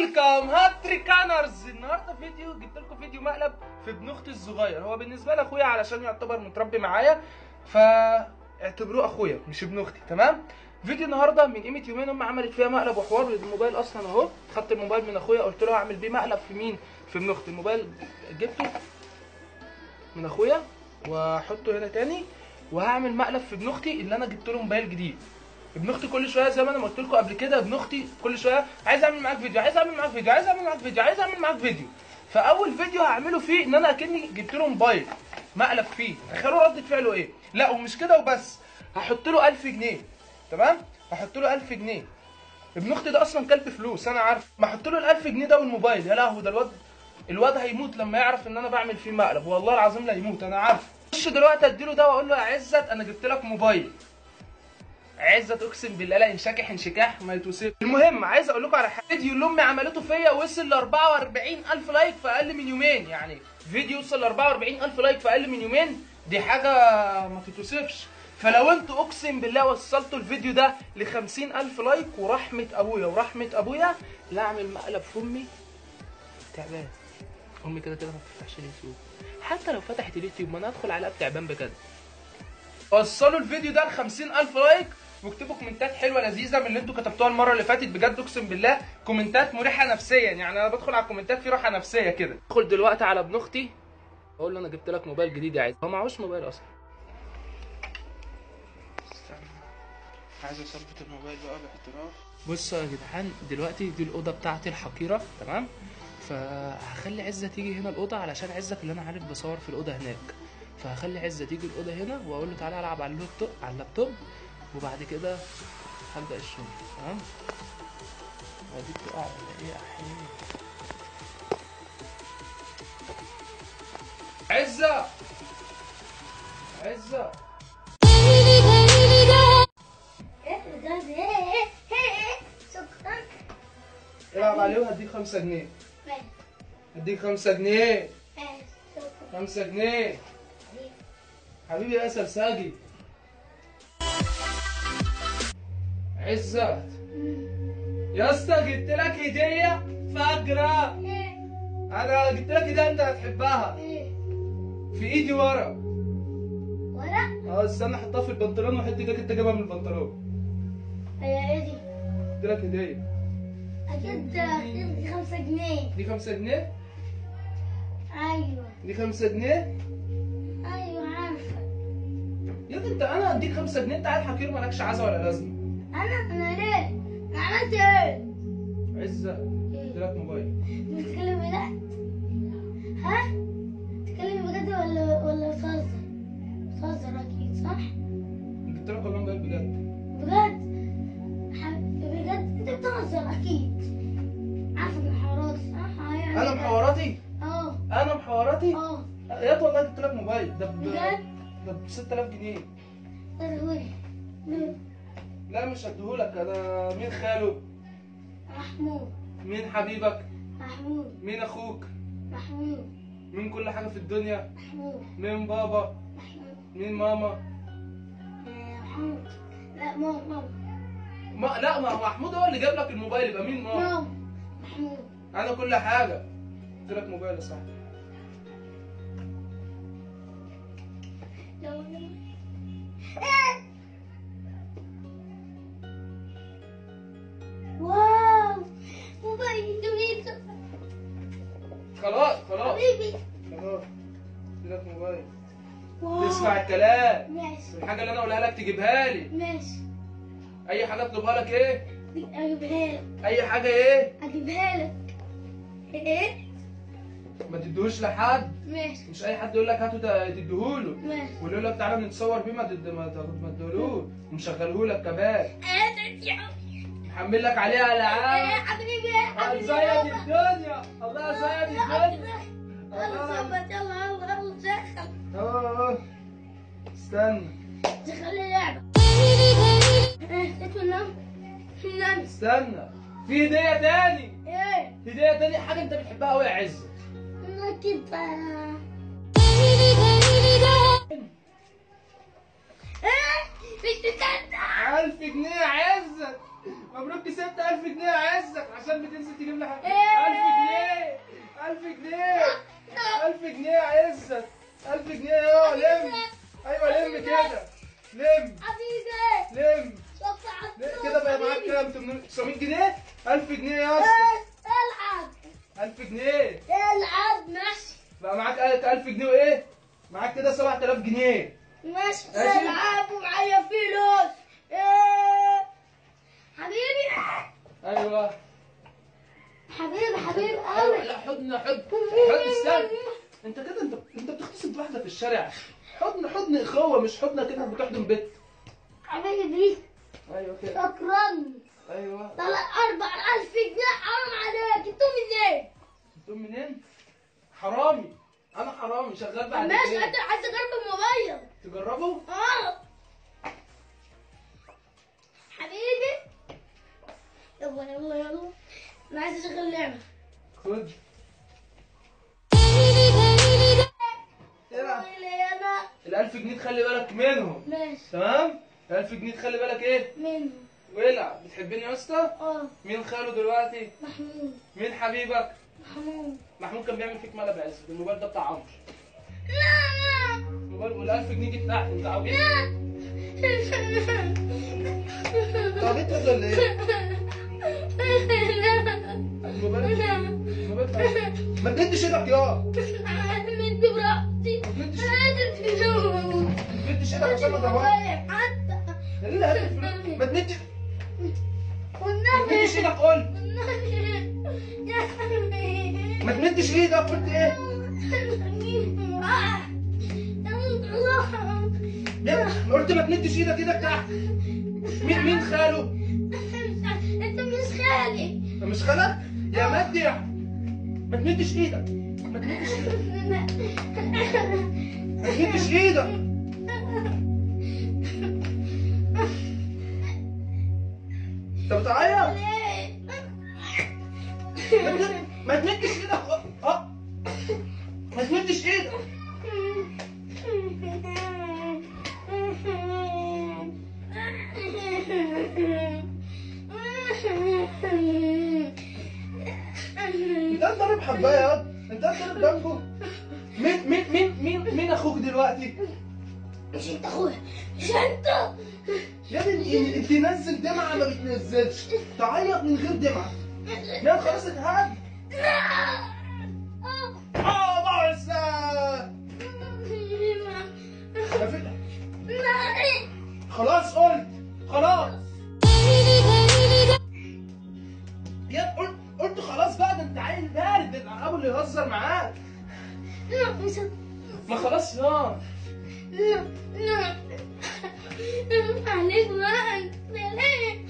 ويلكم هاتري كانرز النهارده فيديو جبت لكم فيديو مقلب في ابن اختي الصغير هو بالنسبه لي اخويا علشان يعتبر متربي معايا فاعتبروه اخويا مش ابن اختي تمام فيديو النهارده من قيمه يومين امي عملت فيها مقلب وحوار الموبايل اصلا اهو خدت الموبايل من اخويا قلت له اعمل بيه مقلب في مين في ابن اختي الموبايل جبته من اخويا واحطه هنا تاني وهعمل مقلب في ابن اختي اللي انا جبت له موبايل جديد ابن اختي كل شويه زي ما انا ما قلت لكم قبل كده ابن اختي كل شويه عايز اعمل معاك فيديو عايز اعمل معاك فيديو عايز اعمل معاك فيديو عايز اعمل معاك فيديو فاول فيديو هعمله فيه ان انا اكني جبت له موبايل مقلب فيه تخيلوا ردة فعله ايه لا ومش كده وبس هحط له 1000 جنيه تمام هحط له 1000 جنيه ابن اختي ده اصلا كلب فلوس انا عارف ما احط له ال 1000 جنيه ده والموبايل يا لهوي ده الواد الواد هيموت لما يعرف ان انا بعمل فيه مقلب والله العظيم لا يموت انا عارف خش دلوقتي اديله ده واقول له يا عزت انا جبت لك موبايل عزت اقسم بالله لا ينشكح انشكاح ما يتوصف المهم عايز اقول لكم على حاجه فيديو اللي امي عملته فيا وصل ل 44000 لايك في اقل من يومين يعني فيديو وصل ل 44000 لايك في اقل من يومين دي حاجه ما تتوصفش فلو انتوا اقسم بالله وصلتوا الفيديو ده ل 50000 لايك ورحمه ابويا ورحمه ابويا لا اعمل مقلب في امي تعبان امي كده كده ما بتفتحش اليوتيوب حتى لو فتحت اليوتيوب ما انا ادخل على تعبان بجد وصلوا الفيديو ده ل 50000 لايك واكتبوا كومنتات حلوه لذيذه من اللي انتوا كتبتوها المره اللي فاتت بجد اقسم بالله كومنتات مريحه نفسيا يعني انا بدخل على الكومنتات في راحه نفسيه كده ادخل دلوقتي على ابن اختي اقول له انا جبت لك موبايل جديد يا عايز هو معهوش موبايل اصلا استنى. عايز اثبت الموبايل بقى باحتراف بصوا يا جدعان دلوقتي دي الاوضه بتاعتي الحقيره تمام فهخلي عزه تيجي هنا الاوضه علشان عزه اللي انا عارف بصور في الاوضه هناك فهخلي عزه تيجي الاوضه هنا واقول له تعالى العب على اللابتوب على اللابتوب وبعد كده هبدا الشغل تمام ودي بتقع ولا ايه يا حبيبي عزه عزه شكرا العب عليه وهديك خمسة جنيه هديك خمسة جنيه خمسة جنيه حبيبي يا سرساجي عزت يا اسطى جبت لك هدية فجرة انا جبت لك هدية انت هتحبها في ايدي ورا ورق اه استنى احطها في البنطلون وحط ايدك انت جايبها من البنطلون هي ايه دي؟ جبت لك هدية اكيد اكيد خمسة جنيه دي خمسة جنيه ايوه دي خمسة جنيه ايوه عارفة يا ابني انت انا اديك خمسة جنيه انت عيل حقير مالكش عزا ولا لازمة انا انا ليه؟ انا عملت ايه؟ عزة جبت لك موبايل بتتكلمي بجد؟ ها؟ بتتكلمي بجد ولا ولا بتهزر؟ بتهزر اكيد صح؟ جبت لك والله موبايل بجد بجد؟ ح- بجد انت بتهزر اكيد عارفة من حواراتي صح؟ هي- انا محوراتي اه انا محوراتي اه يا والله جبت لك موبايل ده ب بجد؟ ده ب 6000 جنيه تدهوري لا مش هديهولك انا مين خاله محمود مين حبيبك محمود مين اخوك محمود مين كل حاجه في الدنيا محمود مين بابا محمود مين ماما آه، محمود لا ماما ماما ما لا ما هو محمود هو اللي جاب لك الموبايل يبقى مين ماما ماما محمود انا كل حاجه جبت لك موبايل يا صاحبي يلا يلا واو موبايل جميل خلاص خلاص حبيبي خلاص جبت لك موبايل واو تسمع الكلام ماشي الحاجه اللي انا اقولها لك تجيبها لي ماشي اي حاجه اطلبها لك ايه دي اجيبها لك اي حاجه ايه اجيبها لك ايه ما تديهوش لحد ماشي مش اي حد يقول لك هاته تديهوله ماشي واللي يقول لك تعالى نتصور بيه ما تد... ما تاخد ما تديهولوش ومشغله لك كمان محمل لك عليها يا العاب حبيبي هتزيد الدنيا الله يزيد الدنيا يلا ظبط يلا يلا يلا شغل اه استنى شغل اللعبة اسمه نام نام استنى في هديه تاني ايه هديه تاني حاجه انت بتحبها قوي يا عزه انا كده ايه مش بتنسى 1000 جنيه يا عزه مبروك كسبت 1000 جنيه يا عزك عشان بتنزل تجيب لي حاجه 1000 إيه. جنيه 1000 جنيه 1000 جنيه يا عزك 1000 جنيه يا لم ايوه لم كده لم حبيبي لم شفت ل- كده بقى معاك كام 800 900 جنيه 1000 جنيه يا اسطى العب 1000 جنيه العب ماشي بقى معاك 1000 جنيه وايه معاك كده 7000 جنيه ماشي ماشي. العب ومعايا فلوس إيه. حبيبي ايوه حبيبي حبيبي أيوة، قوي لا حضن حضن حضن استنى انت كده انت انت بتغتصب واحده في الشارع حضن حضن اخوه مش حضنك انك بتحضن بنت حبيبي ايوه كده شكرا ايوه طلع أربع ألف جنيه حرام عليك انتوا منين؟ انتم منين حرامي انا حرامي شغال بعد ماشي ايه انت عايز اجرب الموبايل تجربوا اه حبيبي يلا يلا يلا انا عايز اشغل لعبه خد العب ويلي انا ال1000 جنيه تخلي بالك منهم ماشي تمام ال1000 جنيه تخلي بالك ايه منه والعب بتحبني يا اسطى اه مين خاله دلوقتي محمود مين حبيبك محمود محمود كان بيعمل فيك مقلب عز الموبايل ده بتاع عمرو لا الموبايل وال1000 جنيه دي بتاعتي انت عبيط لا انت عبيط ولا ايه الموبايل الموبايل بتاعتي. ما تديش ايدك يا من براحتي ما تديش عايز فلوس ما تديش ايدك عشان ما تهوى حتى اللي هات الفلوس ما تديش ما والنبي تديش ايدك قول ما تمدش ايدك قلت ايه يا- قلت ما تمدش ايدك ايدك تحت مين مين خاله انت مش خالي انت مش خالك يا مدح ما تمدش ايدك ما تمدش ايدك ما تمدش ايدك انت بتعيط ما تمد- ما تمدش ايدك اه اه. ما تمدش ايدك انت ضارب حبايه يا واد. انت ضارب جنبه مين مين مين مين مين اخوك دلوقتي مش انت اخويا مش انت يا ابني انت نزل دمعه ما بتنزلش تعيط من غير دمعه يا خلاص اتهد اه بس ما في خلاص قلت خلاص يا قلت قلت خلاص بقى ده انت عيل بارد ده ابو اللي يهزر معاك ما خلاص يا لا لا عليك بقى انت ليه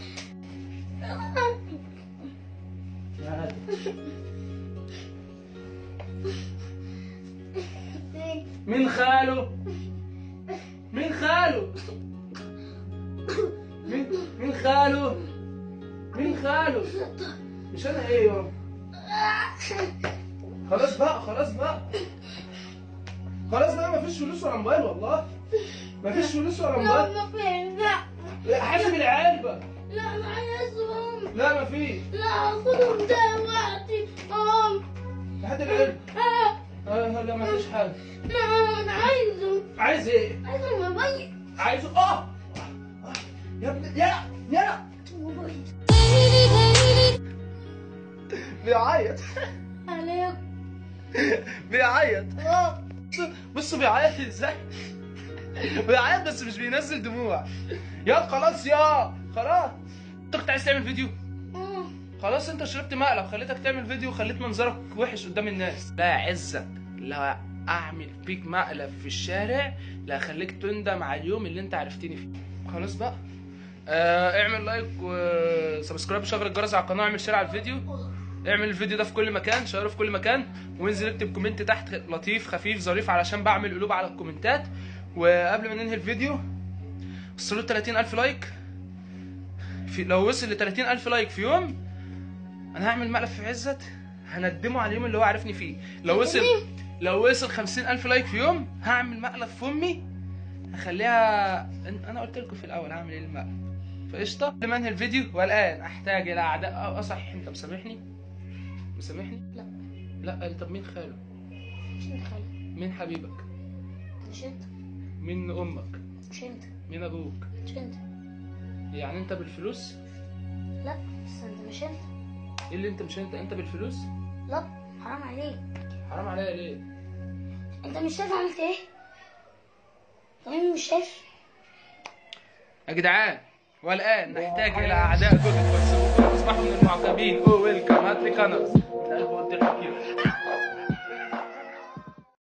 مين خاله مين خاله مين مين خاله مين خاله مش انا ايه يا خلاص بقى خلاص بقى خلاص بقى مفيش فلوس ولا موبايل والله مفيش فلوس ولا لا موبايل ما في لا حاسب العلبة لا انا عايزهم لا مفيش لا خدهم دلوقتي ام هات العلبة آه، آه لا مفيش حاجة لا انا عايزهم عايز ايه عايزهم موبايل عايزه اه يا ابني يا يا موبايل بيعيط عليك بيعيط اه بصوا بيعيط ازاي بيعيط بس مش بينزل دموع يا خلاص يا خلاص انت كنت عايز تعمل فيديو آه. خلاص انت شربت مقلب خليتك تعمل فيديو وخليت منظرك وحش قدام الناس لا يا عزك لا اعمل فيك مقلب في الشارع لا اخليك تندم على اليوم اللي انت عرفتني فيه خلاص بقى آه اعمل لايك وسبسكرايب وشغل الجرس على القناه اعمل شير على الفيديو اعمل الفيديو ده في كل مكان شيره في كل مكان وانزل اكتب كومنت تحت لطيف خفيف ظريف علشان بعمل قلوب على الكومنتات وقبل ما ننهي الفيديو وصلوا 30000 لايك في لو وصل ل 30000 لايك في يوم انا هعمل مقلب في عزت هندمه على اليوم اللي هو عرفني فيه لو وصل لو وصل 50000 لايك في يوم هعمل مقلب في امي هخليها أن- انا قلت لكم في الاول هعمل ايه المقلب فقشطه قبل ما انهي الفيديو والان احتاج الى اعداء اه صحيح انت مسامحني مسامحني لا لا طب مين خاله مش انت خالد مين حبيبك مش انت مين امك مش انت مين ابوك مش انت يعني انت بالفلوس لا بس انت مش انت ايه اللي انت مش انت انت بالفلوس لا حرام عليك حرام عليا ليه انت مش شايف عملت ايه طيب مش شايف يا جدعان والان نحتاج الى اعداء جدد واتصبحوا من المعقبين او ويلكم هات لي كنرز من قلب ودي الحكيم